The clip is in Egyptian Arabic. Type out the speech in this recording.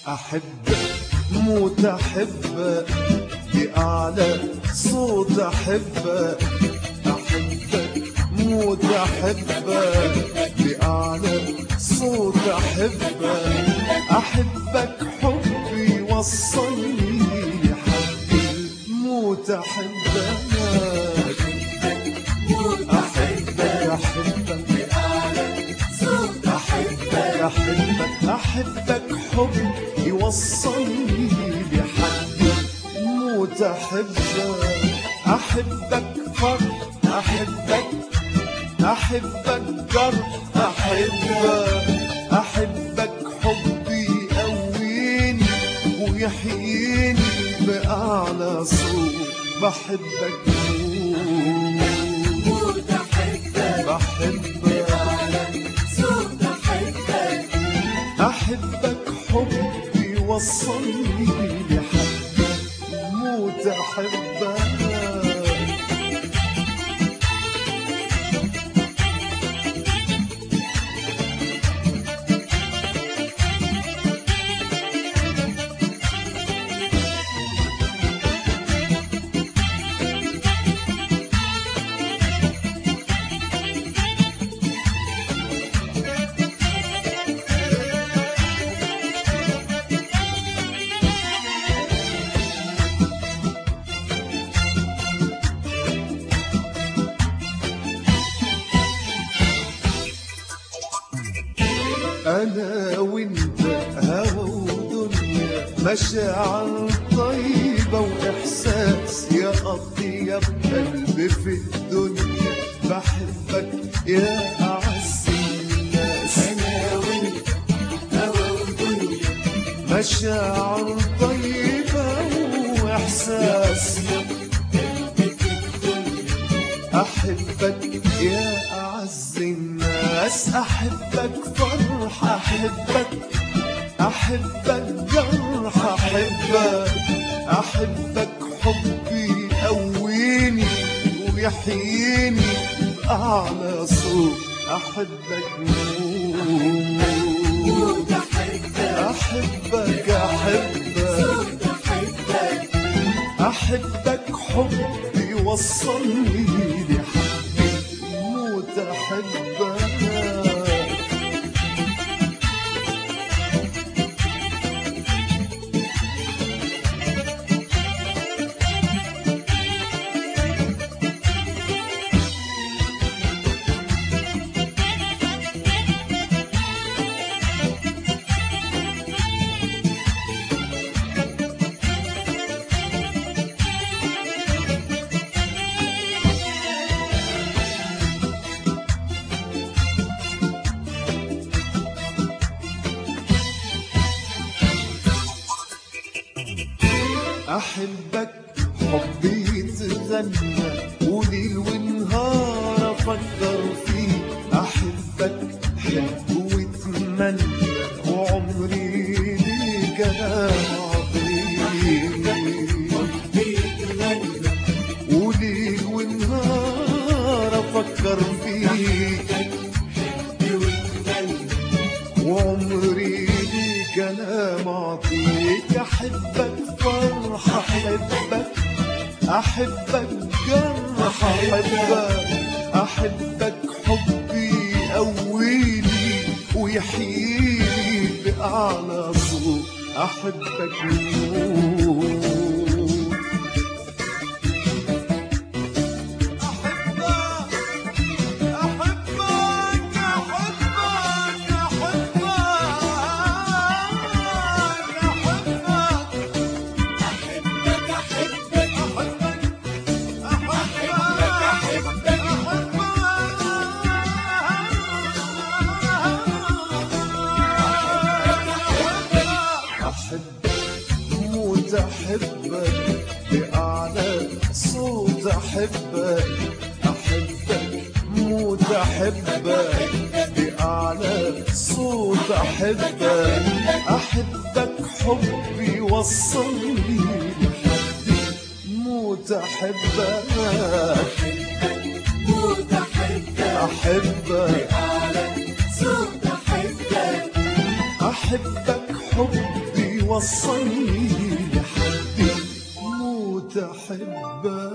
أحبك موت أحبك بأعلى صوت أحبك أحبك موت أحبك بأعلى صوت أحبك أحبك حبي وصلني لحد الموت أحبك أحبك أحبك أحبك أحبك أحبك حب يوصلني لحد موت أحبك أحبك فرح أحبك أحبك جرح أحبك أحبك حبي يقويني ويحييني بأعلى صوت بحبك موت بحبك أحبك حبي وصلني لحد موت أحبك أنا وأنت هوا ودنيا مشاعر طيبة وإحساس يا أطيب قلب في الدنيا بحبك يا أعز الناس أنا وأنت هوا ودنيا مشاعر طيبة وإحساس أحبك يا أعز الناس أحبك فرح أحبك أحبك جرح أحبك أحبك حبي يقويني ويحييني بأعلى صوت أحبك موت أحبك أحبك أحبك حبي وصلني لحد موت أحبك أحبك حبي يتغنى وليل ونهار أفكر فيك أحبك حب واتمنى وعمري ليك أنا عظيم وليل ونهار أفكر فيك وعمري ليك انا معطيك احبك فرح احبك احبك جرح احبك احبك حبي يقويني ويحييني باعلى صوت احبك موت أحبك أحبك أحبك أحبك أحبك موت أحبك بأعلى صوت أحبك أحبك موت أحبك بأعلى صوت أحبك أحبك حبي وصلني لحد موت أحبك أحبك أحبك حبي وصلني لحد موت احبك